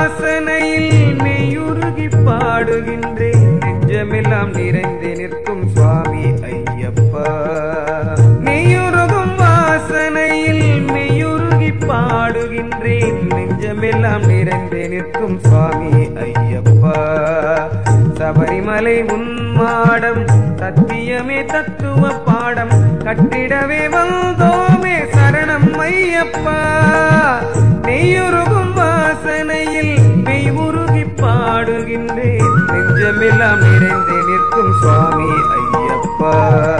வாசனையில் மெய்யுருகி பாடுகின்றேன் நெஞ்சமெல்லாம் நிறைந்து நிற்கும் சுவாமி ஐயப்பா மெய்யுருகும் வாசனையில் மெய்யுருகி பாடுகின்றேன் நெஞ்சமெல்லாம் நிறைந்து நிற்கும் சுவாமி ஐயப்பா சபரிமலை உன்மாடம் சத்தியமே தத்துவ பாடம் கட்டிடவே வந்தோமே சரணம் ஐயப்பா நெய்யுருகும் வாசனையில் மெய் உருகி பாடுகின்றேன் நெஞ்சமெல்லாம் நிறைந்து நிற்கும் சுவாமி ஐயப்பா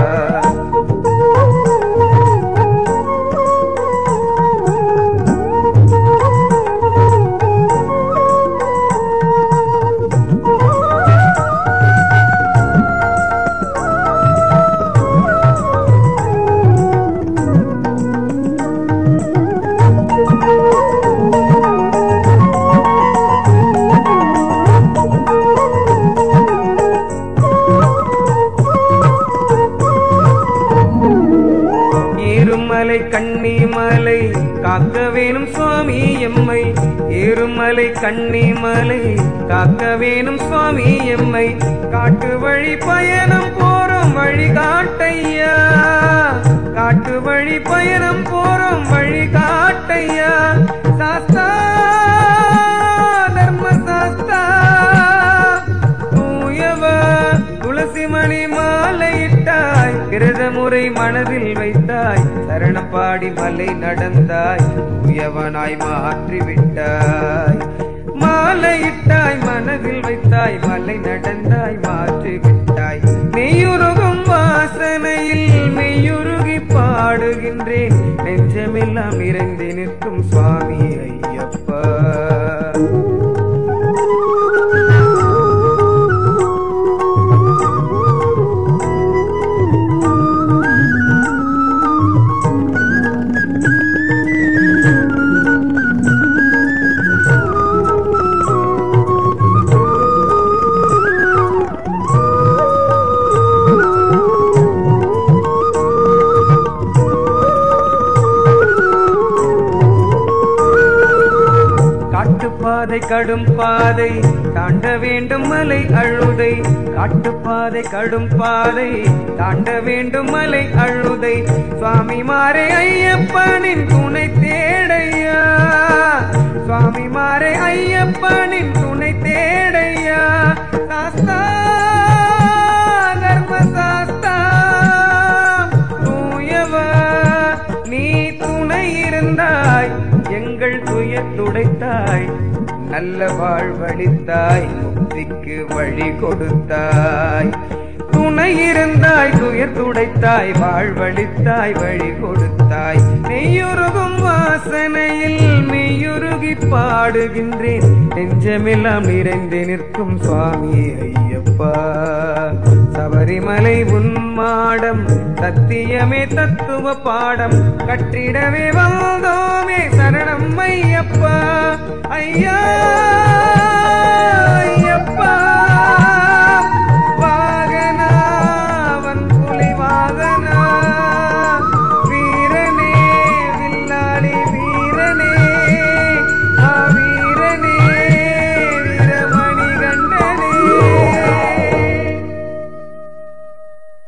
ஏறுமலை கன்னிமலை காக்க வேணும் சுவாமி எம்மை ஏறுமலை கன்னிமலை காக்க வேணும் சுவாமி எம்மை காட்டு வழி பயணம் போறோம் வழி காட்டையா காட்டு வழி பயணம் போறோம் வழி காட்டையா சாஸ்தா தர்ம சாஸ்தா தூயவ துளசி மணி மாலையிட்டாய் கிரத முறை மனதில் வைத்தாய் சரணம் பாடி மலை நடந்தாய் தூயவனாய் மாற்றி விட்டாய் மாலையிட்டாய் மனதில் வைத்தாய் மலை நடந்தாய் மாற்றி விட்டாய் மெய்யுருகும் வாசனையில் மெய்யுருகி பாடுகின்றேன் நெஞ்சமெல்லாம் நிறைந்து நிற்கும் சுவாமி ஐயப்பா காட்டுப்பாதை கடும் பாதை தாண்ட வேண்டும் மலை அழுதை காட்டுப்பாதை கடும் பாதை தாண்ட வேண்டும் மலை அழுதை சுவாமி மாறே ஐயப்பனின் துணை தேடையா சுவாமி மாறே ஐயப்பனின் துணை தேடையா சாஸ்தா தர்ம சாஸ்தா தூயவ நீ துணை இருந்தாய் எங்கள் துயர் துடைத்தாய் நல்ல வாழ்வழித்தாய் முக்திக்கு வழி கொடுத்தாய் துணை இருந்தாய் துயர் துடைத்தாய் வாழ்வழித்தாய் வழி கொடுத்தாய் நெய்யுருகும் வாசனையில் மெய்யுருகி பாடுகின்றேன் நெஞ்சமெல்லாம் நிறைந்து நிற்கும் சுவாமி ஐயப்பா சபரிமலை உன்மாடம் சத்தியமே தத்துவ பாடம் கட்டிடவே வந்தோமே சரணம் ஐயா